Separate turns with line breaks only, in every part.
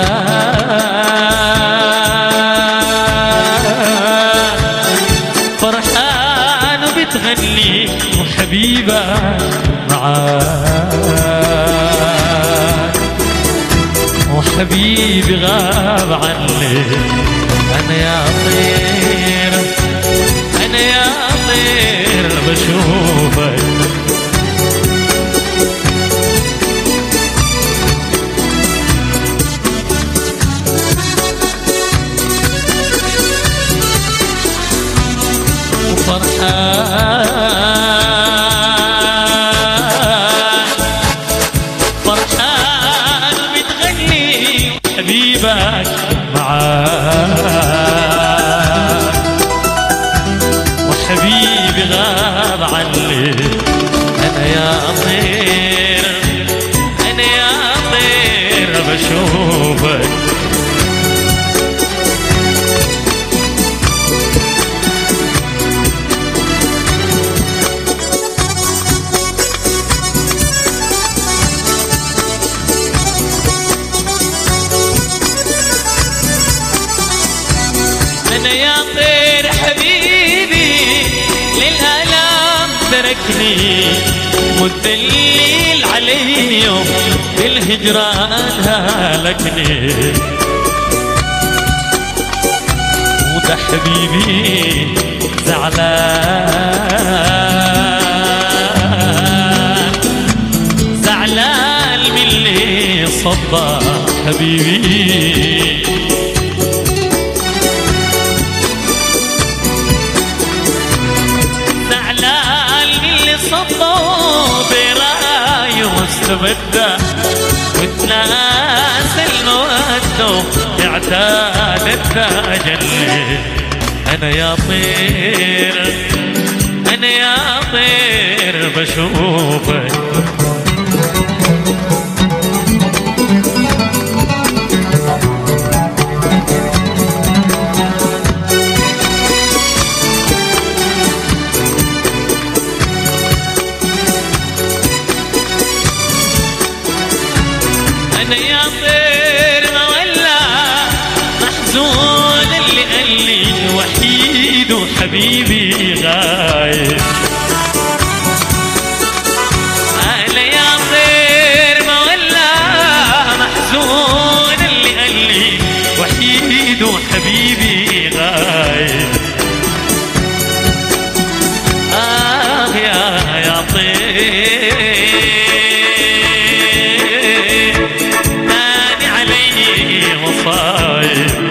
فرحان وبتغني وحبيبة معاك وحبيبي غاب عني أنا يا طير أنا يا طير بشوفك فرحان فرحان بتغني حبيبك معاك وحبيبي غاب عني انا يا طير انا يا طير بشوفك انا يا طير حبيبي للالام تركني مدلل علي يوم الهجران هلكني وده حبيبي زعلان زعلان من اللي صبى حبيبي زعلان اللي صبوا براي مستبدة وتناس المودة اعتاد التجلي انا يا طير انا يا طير بشوفك انا يا طير مولى محزون اللي قال لي وحيد وحبيبي غايب انا يا طير مولى محزون اللي قال لي وحيد وحبيبي غايب آه يا يا طير نادي علي مصايب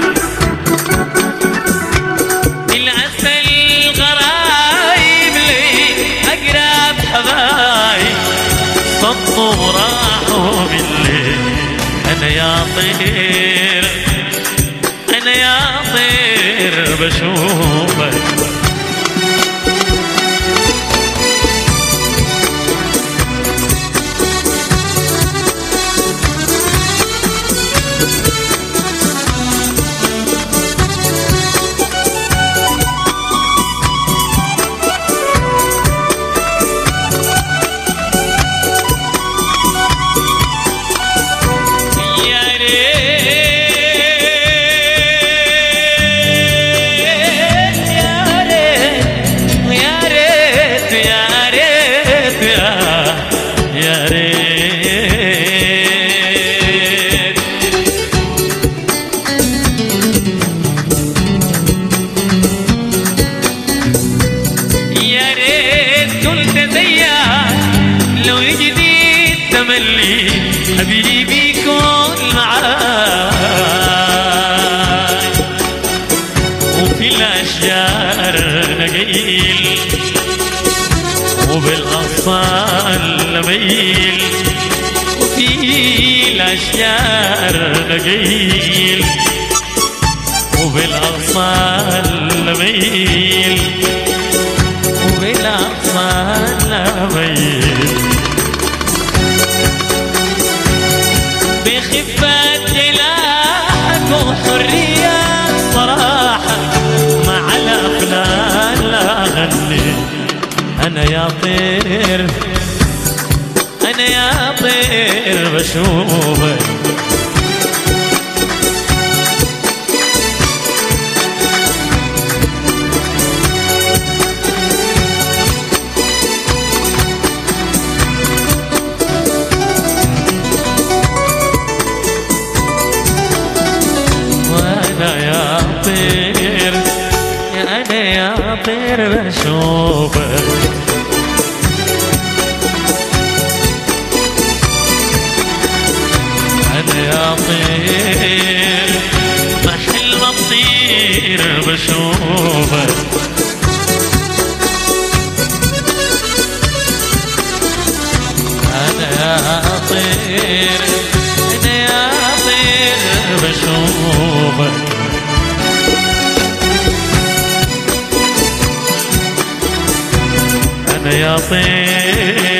العسل غرايب لي أقرب حبايب صدوا راحوا بالليل أنا يا طير أنا يا طير بشوفك يا ريت يا ريت يا ريت يا ريت يا يا ريت يا ريت كنت زيك لو جديد تملي حبيبي يكون معاي وفي الأشجار نقيل وبالأغصان نميل وفي الأشجار نقيل وبالأغصان نميل وبالأغصان نميل بخفة جلاحك وحرية صراحة مع الأفلام لا أغني أنا يا طير أنا يا طير بشوفك يا طير بشوفك أنا يا طير محل ما تطير بشوفك أنا يا طير أنا يا طير بشوفك أنا يا طير